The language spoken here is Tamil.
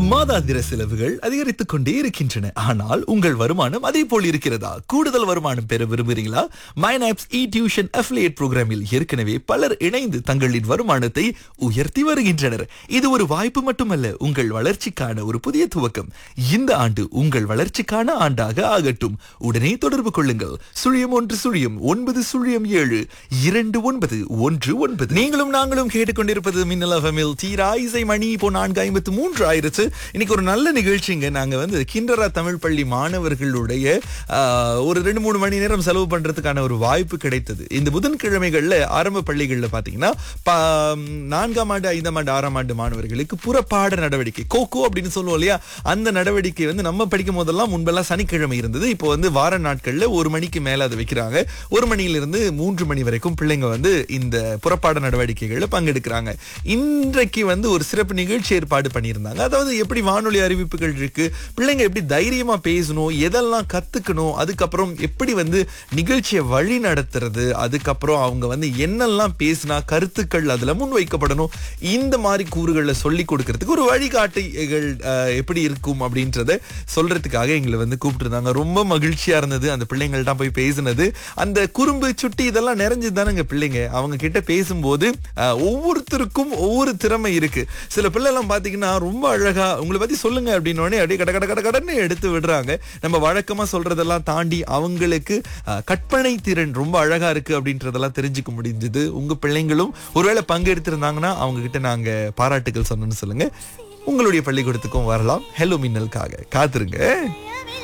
மாதாந்திர செலவுகள் அதிகரித்துக் கொண்டே இருக்கின்றன ஆனால் உங்கள் வருமானம் அதே போல் இருக்கிறதா கூடுதல் வருமானம் பெற விரும்புகிறீங்களா மைனாப்ஸ் இ டியூஷன் அஃபிலியேட் புரோகிராமில் ஏற்கனவே பலர் இணைந்து தங்களின் வருமானத்தை உயர்த்தி வருகின்றனர் இது ஒரு வாய்ப்பு மட்டுமல்ல உங்கள் வளர்ச்சிக்கான ஒரு புதிய துவக்கம் இந்த ஆண்டு உங்கள் வளர்ச்சிக்கான ஆண்டாக ஆகட்டும் உடனே தொடர்பு கொள்ளுங்கள் சுழியம் ஒன்று சுழியம் ஒன்பது சுழியம் ஏழு இரண்டு ஒன்பது ஒன்று ஒன்பது நீங்களும் நாங்களும் கேட்டுக்கொண்டிருப்பது மின்னல் எஃப்எம்மில் தீரா இசை மணி இப்போ நான்கு ஐம்பத்து மூன்று ஆயிருச்சு இன்னைக்கு ஒரு நல்ல நிகழ்ச்சிங்க நாங்க வந்து கிண்டரா தமிழ் பள்ளி மாணவர்களுடைய ஆஹ், ஒரு ரெண்டு மூணு மணி நேரம் செலவு பண்றதுக்கான ஒரு வாய்ப்பு கிடைத்தது இந்த புதன்கிழமைகள்ல ஆரம்ப பள்ளிகள்ல பாத்தீங்கன்னா பா- நான்காம் ஆண்டு ஐந்தாம் ஆண்டு ஆறாம் ஆண்டு மாணவர்களுக்கு புறப்பாட நடவடிக்கை கோகோ அப்படின்னு சொல்லுவோம் இல்லையா அந்த நடவடிக்கை வந்து நம்ம படிக்கும் போதெல்லாம் முன்பெல்லாம் சனிக்கிழமை இருந்தது இப்போ வந்து வார நாட்கள்ல ஒரு மணிக்கு மேல அதை வைக்கிறாங்க ஒரு மணியிலிருந்து மூன்று மணி வரைக்கும் பிள்ளைங்க வந்து இந்த புறப்பாட நடவடிக்கைகள்ல பங்கெடுக்கிறாங்க இன்றைக்கு வந்து ஒரு சிறப்பு நிகழ்ச்சி ஏற்பாடு பண்ணியிருந்தாங்க அதாவது எப்படி வானொலி அறிவிப்புகள் இருக்கு பிள்ளைங்க எப்படி தைரியமா பேசணும் எதெல்லாம் கத்துக்கணும் அதுக்கப்புறம் எப்படி வந்து நிகழ்ச்சியை வழி நடத்துறது அதுக்கப்புறம் அவங்க வந்து என்னெல்லாம் பேசினா கருத்துக்கள் அதுல முன்வைக்கப்படணும் இந்த மாதிரி கூறுகளை சொல்லி கொடுக்கறதுக்கு ஒரு வழிகாட்டிகள் அஹ், எப்படி இருக்கும் அப்படின்றத சொல்றதுக்காக எங்களை வந்து கூப்பிட்டுருந்தாங்க ரொம்ப மகிழ்ச்சியா இருந்தது அந்த பிள்ளைங்கள்ட்ட போய் பேசினது அந்த குறும்பு சுட்டி இதெல்லாம் நிறைஞ்சது தானேங்க பிள்ளைங்க அவங்க கிட்ட பேசும்போது அஹ், ஒவ்வொருத்தருக்கும் ஒவ்வொரு திறமை இருக்கு சில பிள்ளை எல்லாம் பாத்தீங்கன்னா ரொம்ப அழகா உங்களை பத்தி சொல்லுங்க அப்படின்னு உடனே அப்படியே கட கட கட கடன்னு எடுத்து விடுறாங்க நம்ம வழக்கமா சொல்றதெல்லாம் தாண்டி அவங்களுக்கு அஹ், கற்பனை திறன் ரொம்ப அழகா இருக்கு அப்படின்றதெல்லாம் தெரிஞ்சுக்க முடிஞ்சது உங்க பிள்ளைங்களும் ஒருவேளை பங்கெடுத்திருந்தாங்கன்னா அவங்க கிட்ட நாங்க பாராட்டுகள் சொன்னோம்னு சொல்லுங்க உங்களுடைய பள்ளிக்கூடத்துக்கும் வரலாம் ஹலோ மின்னலுக்காக காத்துருங்க